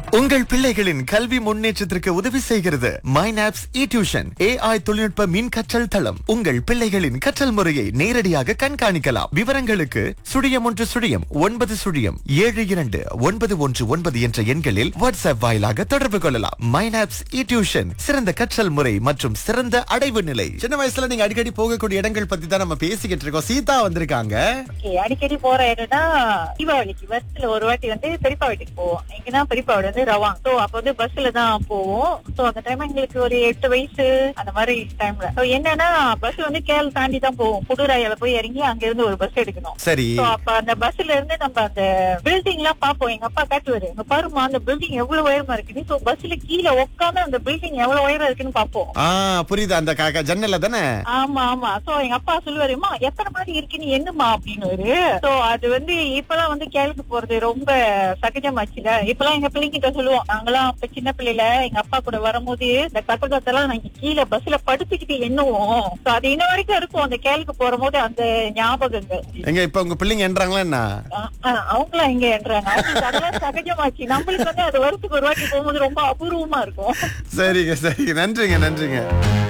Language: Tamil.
உங்கள் பிள்ளைகளின் கல்வி முன்னேற்றத்திற்கு உதவி செய்கிறது மைனாப்ஸ் இ டியூஷன் ஏஐ தொழில்நுட்ப மின் கற்றல் தளம் உங்கள் பிள்ளைகளின் கற்றல் முறையை நேரடியாக கண்காணிக்கலாம் விவரங்களுக்கு சுழியம் ஒன்று சுழியம் ஒன்பது சுழியம் ஏழு இரண்டு ஒன்பது ஒன்று ஒன்பது என்ற எண்களில் வாட்ஸ்அப் வாயிலாக தொடர்பு கொள்ளலாம் மைனாப்ஸ் இ டியூஷன் சிறந்த கற்றல் முறை மற்றும் சிறந்த அடைவு நிலை சின்ன வயசுல நீங்க அடிக்கடி போகக்கூடிய இடங்கள் பத்தி தான் நம்ம பேசிக்கிட்டு இருக்கோம் சீதா வந்திருக்காங்க Okay, அடிக்கடி போற இடம்னா தீபாவளிக்கு பஸ்ல ஒரு வாட்டி வந்து பெரியப்பா வீட்டுக்கு போவோம் எங்கன்னா பெரியப்பா வீடு வந்து ரவாங் சோ அப்ப வந்து பஸ்ல தான் போவோம் சோ அந்த டைம் எங்களுக்கு ஒரு எட்டு வயசு அந்த மாதிரி டைம்ல சோ என்னன்னா பஸ் வந்து கேரள தாண்டி தான் போவோம் புதுராயில போய் இறங்கி அங்க இருந்து ஒரு பஸ் எடுக்கணும் சரி சோ அப்ப அந்த பஸ்ல இருந்து நம்ம அந்த பில்டிங் எல்லாம் பாப்போம் எங்க அப்பா காட்டுவாரு இங்க பாருமா அந்த பில்டிங் எவ்வளவு உயரமா இருக்குது சோ பஸ்ல கீழே உட்காந்து அந்த பில்டிங் எவ்வளவு உயரம் இருக்குன்னு பாப்போம் ஆ புரியுது அந்த க- க- ஜன்னல்ல தானே ஆமா ஆமா சோ எங்க அப்பா சொல்லுவாருமா எத்தனை மணி இருக்குன்னு எண்ணுமா அப்படின்னு சோ அது வந்து இப்பெல்லாம் வந்து கேளுக்கு போறது ரொம்ப சகஜமாச்சுல இப்பெல்லாம் எங்க பிள்ளைங்கிட்ட சொல்லுவோம் நாங்கெல்லாம் அப்ப சின்ன பிள்ளைல எங்க அப்பா கூட வரும்போது இந்த கட்டடத்தெல்லாம் நாங்க கீழே பஸ்ல படுத்துக்கிட்டு எண்ணுவோம் சோ அது இன்ன வரைக்கும் இருக்கும் அந்த கேளுக்கு போற போது அந்த ஞாபகங்கள் எங்க இப்ப உங்க பிள்ளைங்க என்றாங்களா என்ன அஹ் அஹ் அவங்களாம் எங்க என்றாங்க அவங்களுக்கு அதெல்லாம் சகஜமாச்சு நம்மளுக்கு வந்து அது வருஷத்துக்கு ஒரு வாட்டி போகும்போது ரொம்ப அபூர்வமா இருக்கும் சரிங்க சரிங்க நன்றிங்க நன்றிங்க